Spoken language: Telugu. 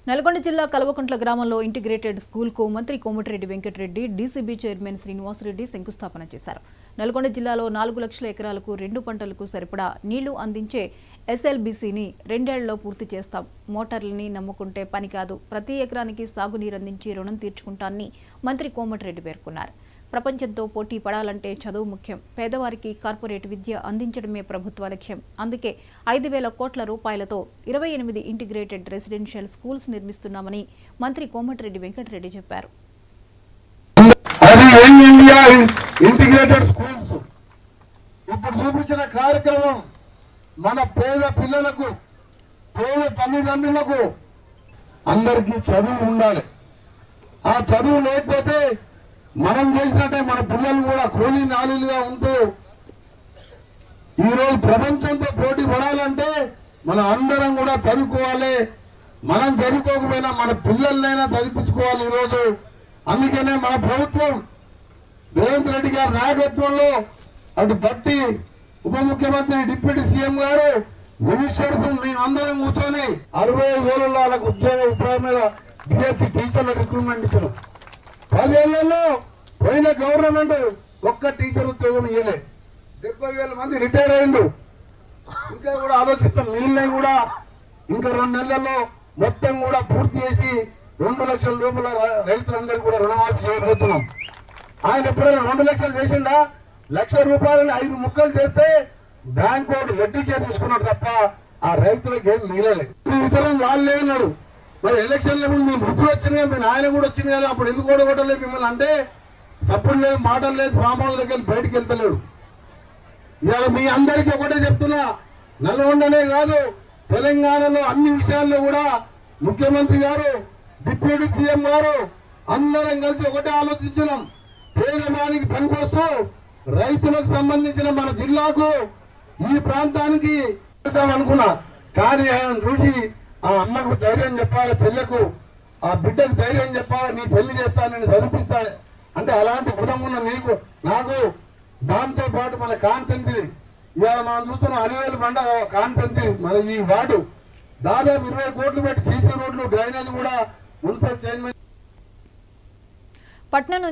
నల్గొండ జిల్లా కల్వకుంట్ల గ్రామంలో ఇంటిగ్రేటెడ్ స్కూల్కు మంత్రి కోమటిరెడ్డి వెంకటరెడ్డి డీసీబీ చైర్మన్ శ్రీనివాసరెడ్డి శంకుస్థాపన చేశారు నల్గొండ జిల్లాలో నాలుగు లక్షల ఎకరాలకు రెండు పంటలకు సరిపడా నీళ్లు అందించే ఎస్ఎల్బీసీని రెండేళ్లలో పూర్తి చేస్తాం మోటార్లని నమ్ముకుంటే పని కాదు ప్రతి ఎకరానికి సాగునీరు అందించి రుణం తీర్చుకుంటానని మంత్రి కోమటిరెడ్డి పేర్కొన్నారు ప్రపంచంతో పోటీ పడాలంటే చదువు ముఖ్యం పేదవారికి కార్పొరేట్ విద్య అందించడమే ప్రభుత్వ లక్ష్యం అందుకే ఐదు వేల కోట్ల రూపాయలతో ఇరవై ఎనిమిది ఇంటిగ్రేటెడ్ రెసిడెన్షియల్ స్కూల్స్ నిర్మిస్తున్నామని మంత్రి కోమటిరెడ్డి వెంకటరెడ్డి చెప్పారు అది యంగ్ ఇండియా ఇంటిగ్రేటెడ్ స్కూల్స్ ఇప్పుడు చూపించిన కార్యక్రమం మన పేద పిల్లలకు పేద తల్లిదండ్రులకు అందరికీ చదువు ఉండాలి ఆ చదువు లేకపోతే మనం చేసినట్టే మన పిల్లలు కూడా కూలీ నాలుగుగా ఉంటూ ఈరోజు ప్రపంచంతో పోటీ పడాలంటే మన అందరం కూడా చదువుకోవాలి మనం చదువుకోకపోయినా మన పిల్లలనైనా చదివించుకోవాలి ఈరోజు అందుకనే మన ప్రభుత్వం రేవంత్ రెడ్డి గారి నాయకత్వంలో అటు బట్టి ఉప ముఖ్యమంత్రి డిప్యూటీ సీఎం గారు మినిస్టర్స్ మేమందరం కూర్చొని అరవై ఐదు వేల వాళ్ళకు ఉద్యోగ ఉపాధి మీద బిఎస్సి టీచర్ల రిక్రూట్మెంట్ ఇచ్చారు పదేళ్లలో పోయిన గవర్నమెంట్ ఒక్క టీచర్ ఉద్యోగం ఇవ్వలే డెబ్బై వేల మంది రిటైర్ అయిండు ఇంకా కూడా ఆలోచిస్తాం నీళ్ళని కూడా ఇంకా రెండు నెలల్లో మొత్తం కూడా పూర్తి చేసి రెండు లక్షల రూపాయల ర- రైతులందరికీ కూడా రుణమాఫీ చేయబోతున్నాం ఆయన ఎప్పుడైనా రెండు లక్షలు చేసిండా లక్ష రూపాయలని ఐదు ముక్కలు చేస్తే బ్యాంక్ వాడు వడ్డీ చేసి తీసుకున్నాడు తప్ప ఆ రైతులకు ఏం మిగలలే ఇతరం వాళ్ళే అన్నాడు మరి ఎలక్షన్ల ముందు మీ ముగ్గురు వచ్చినాయి మీ నాయన కూడా వచ్చింది కదా అప్పుడు ఎందుకు ఓడగొట్టలేదు మిమ్మల్ని అంటే సప్పుడు లేదు మాటలు లేదు ఫామ్ దగ్గర బయటికి వెళ్తలేడు ఇవాళ మీ అందరికీ ఒకటే చెప్తున్నా నల్గొండనే కాదు తెలంగాణలో అన్ని విషయాల్లో కూడా ముఖ్యమంత్రి గారు డిప్యూటీ సీఎం గారు అందరం కలిసి ఒకటే ఆలోచించినాం పేదవానికి పనికొస్తూ రైతులకు సంబంధించిన మన జిల్లాకు ఈ ప్రాంతానికి అనుకున్నా కానీ ఆయన చూసి ఆ అమ్మకు ధైర్యం చెప్పాలి చెల్లెకు ఆ బిడ్డకు ధైర్యం చెప్పాలి నీ పెళ్లి చేస్తాను నేను చదివిస్తా అంటే అలాంటి గుణం ఉన్న నీకు నాకు దాంతో పాటు మన కాన్ఫరెన్స్ ఇవాళ మనం చూస్తున్న అలివేలు బండ కాన్ఫరెన్స్ మన ఈ వార్డు దాదాపు ఇరవై కోట్లు పెట్టి సీసీ రోడ్లు డ్రైనేజ్ కూడా మున్సిపల్ చైర్మన్ పట్నం